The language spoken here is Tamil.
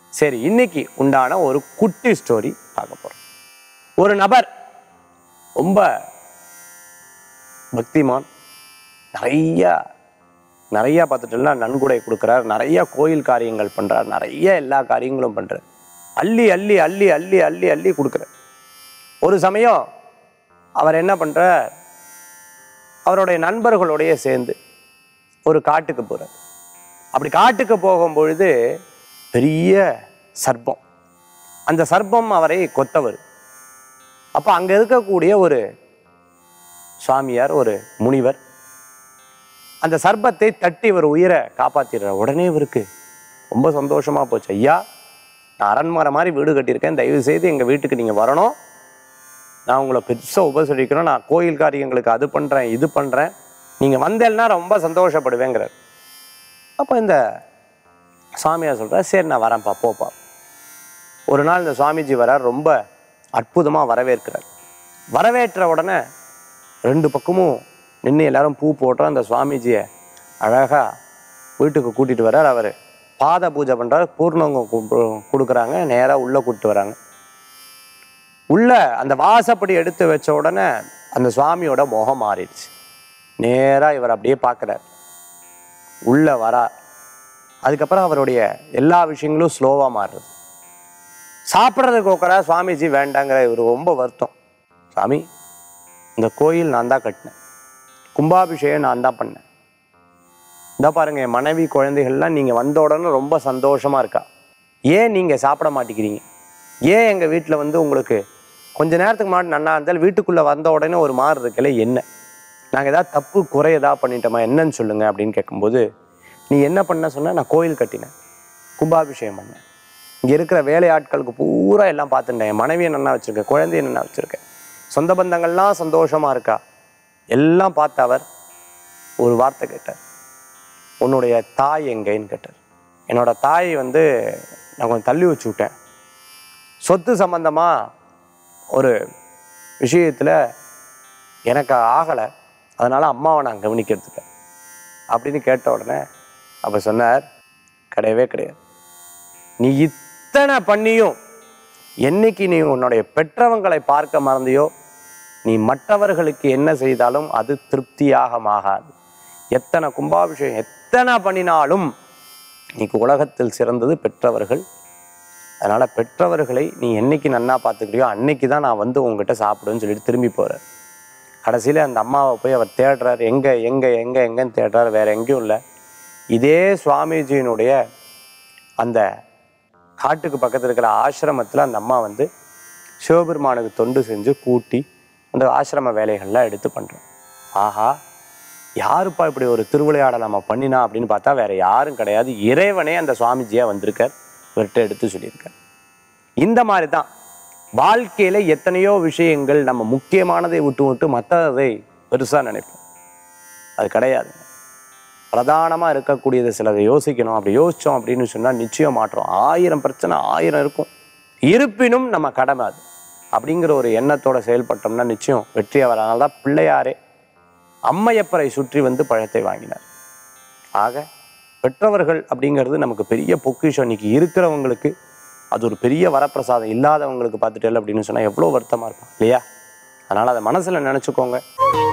சரி இன்னைக்கு உண்டான ஒரு குட்டி ஸ்டோரி பார்க்க போறோம் ஒரு நபர் ரொம்ப பக்திமான் நிறைய நிறைய பார்த்துட்டோம்னா நன்கொடை கொடுக்குறார் நிறைய கோயில் காரியங்கள் பண்றார் நிறைய எல்லா காரியங்களும் பண்றார் அள்ளி அள்ளி அள்ளி அள்ளி அள்ளி அள்ளி கொடுக்குறார் ஒரு சமயம் அவர் என்ன பண்றார் அவருடைய நண்பர்களோடய சேர்ந்து ஒரு காட்டுக்கு போறார் அப்படி காட்டுக்கு போகும் பொழுது பெரிய சர்ப்பம் அந்த சர்ப்பம் அவரை கொத்த வருது அப்போ அங்கே இருக்கக்கூடிய ஒரு சுவாமியார் ஒரு முனிவர் அந்த சர்ப்பத்தை தட்டி இவர் உயிரை காப்பாத்திடுறார் உடனே இவருக்கு ரொம்ப சந்தோஷமா போச்சு ஐயா நான் அரண்மனை மாதிரி வீடு கட்டியிருக்கேன் தயவு செய்து எங்கள் வீட்டுக்கு நீங்கள் வரணும் நான் உங்களை பெருசாக உபசரிக்கணும் நான் கோயில் காரியங்களுக்கு அது பண்ணுறேன் இது பண்ணுறேன் நீங்கள் வந்தேன்னா ரொம்ப சந்தோஷப்படுவேங்கிறார் அப்போ இந்த சாமியார் சொல்கிறார் சரி நான் வரேன்ப்பா போப்பா ஒரு நாள் இந்த சுவாமிஜி வரார் ரொம்ப அற்புதமாக வரவேற்கிறார் வரவேற்ற உடனே ரெண்டு பக்கமும் நின்று எல்லாரும் பூ போட்டோம் அந்த சுவாமிஜியை அழகாக வீட்டுக்கு கூட்டிகிட்டு வரார் அவர் பாத பூஜை பண்ணுறார் பூர்ணங்க கொடுக்குறாங்க நேராக உள்ளே கூப்பிட்டு வராங்க உள்ள அந்த வாசப்படி எடுத்து வச்ச உடனே அந்த சுவாமியோட முகம் மாறிடுச்சு நேராக இவர் அப்படியே பார்க்குறார் உள்ள வரா அதுக்கப்புறம் அவருடைய எல்லா விஷயங்களும் ஸ்லோவாக மாறுறது சாப்பிட்றதுக்கு உட்கார சுவாமிஜி வேண்டாங்கிற இவர் ரொம்ப வருத்தம் சாமி இந்த கோயில் நான் தான் கட்டினேன் கும்பாபிஷேகம் நான் தான் பண்ணேன் இந்த பாருங்க என் மனைவி குழந்தைகள்லாம் நீங்கள் வந்த உடனே ரொம்ப சந்தோஷமா இருக்கா ஏன் நீங்கள் சாப்பிட மாட்டேங்கிறீங்க ஏன் எங்கள் வீட்டில் வந்து உங்களுக்கு கொஞ்ச நேரத்துக்கு முன்னாடி நன்னா இருந்தாலும் வீட்டுக்குள்ளே வந்த உடனே ஒரு மாதிரி இருக்கல என்ன நாங்கள் ஏதாவது தப்பு குறை ஏதாவது பண்ணிட்டோமா என்னன்னு சொல்லுங்க அப்படின்னு கேட்கும்போது நீ என்ன பண்ண சொன்ன நான் கோயில் கட்டினேன் கும்பாபிஷேகம் பண்ணேன் இங்கே இருக்கிற வேலையாட்களுக்கு பூரா எல்லாம் பார்த்துட்டேன் என் மனைவியை நன்னா வச்சுருக்கேன் குழந்தைய நன்னா வச்சுருக்கேன் சொந்த பந்தங்கள்லாம் சந்தோஷமாக இருக்கா எல்லாம் பார்த்த அவர் ஒரு வார்த்தை கேட்டார் உன்னுடைய தாய் எங்கேன்னு கேட்டார் என்னோட தாய் வந்து நான் கொஞ்சம் தள்ளி வச்சு விட்டேன் சொத்து சம்பந்தமாக ஒரு விஷயத்தில் எனக்கு ஆகலை அதனால் அம்மாவை நான் கவனிக்கிறதுக்கு அப்படின்னு கேட்ட உடனே அப்போ சொன்னார் கிடையவே கிடையாது நீ இத்தனை பண்ணியும் என்னைக்கு நீ உன்னுடைய பெற்றவங்களை பார்க்க மறந்தியோ நீ மற்றவர்களுக்கு என்ன செய்தாலும் அது திருப்தியாக ஆகாது எத்தனை கும்பாபிஷேகம் எத்தனை பண்ணினாலும் இன்னைக்கு உலகத்தில் சிறந்தது பெற்றவர்கள் அதனால பெற்றவர்களை நீ என்னைக்கு நன்னா பார்த்துக்கிறியோ அன்னைக்கு தான் நான் வந்து உங்ககிட்ட சாப்பிடுவேன்னு சொல்லிட்டு திரும்பி போறார் கடைசியில் அந்த அம்மாவை போய் அவர் தேடுறார் எங்க எங்க எங்க எங்கன்னு தேடுறார் வேற எங்கேயும் இல்லை இதே சுவாமிஜியினுடைய அந்த காட்டுக்கு பக்கத்தில் இருக்கிற ஆசிரமத்தில் அந்த அம்மா வந்து சிவபெருமானுக்கு தொண்டு செஞ்சு கூட்டி அந்த ஆசிரம வேலைகள்லாம் எடுத்து பண்ணுறோம் ஆஹா யாருப்பா இப்படி ஒரு திருவிளையாடல் நம்ம பண்ணினா அப்படின்னு பார்த்தா வேற யாரும் கிடையாது இறைவனே அந்த சுவாமிஜியா வந்திருக்கார் இவர்கிட்ட எடுத்து சொல்லியிருக்கார் இந்த மாதிரி தான் வாழ்க்கையில எத்தனையோ விஷயங்கள் நம்ம முக்கியமானதை விட்டு விட்டு மற்றதை பெருசா நினைப்போம் அது கிடையாது பிரதானமா இருக்கக்கூடியது சிலதை யோசிக்கணும் அப்படி யோசிச்சோம் அப்படின்னு சொன்னா நிச்சயம் மாற்றோம் ஆயிரம் பிரச்சனை ஆயிரம் இருக்கும் இருப்பினும் நம்ம கடமை அது அப்படிங்கிற ஒரு எண்ணத்தோட செயல்பட்டோம்னா நிச்சயம் வெற்றி அவர் அதனால தான் பிள்ளையாரே அம்மையப்பரை சுற்றி வந்து பழத்தை வாங்கினார் ஆக பெற்றவர்கள் அப்படிங்கிறது நமக்கு பெரிய பொக்கிஷம் இன்னைக்கு இருக்கிறவங்களுக்கு அது ஒரு பெரிய வரப்பிரசாதம் இல்லாதவங்களுக்கு பார்த்துட்டேன் அப்படின்னு சொன்னால் எவ்வளோ வருத்தமாக இருக்கும் இல்லையா அதனால் அதை மனசில் நினச்சிக்கோங்க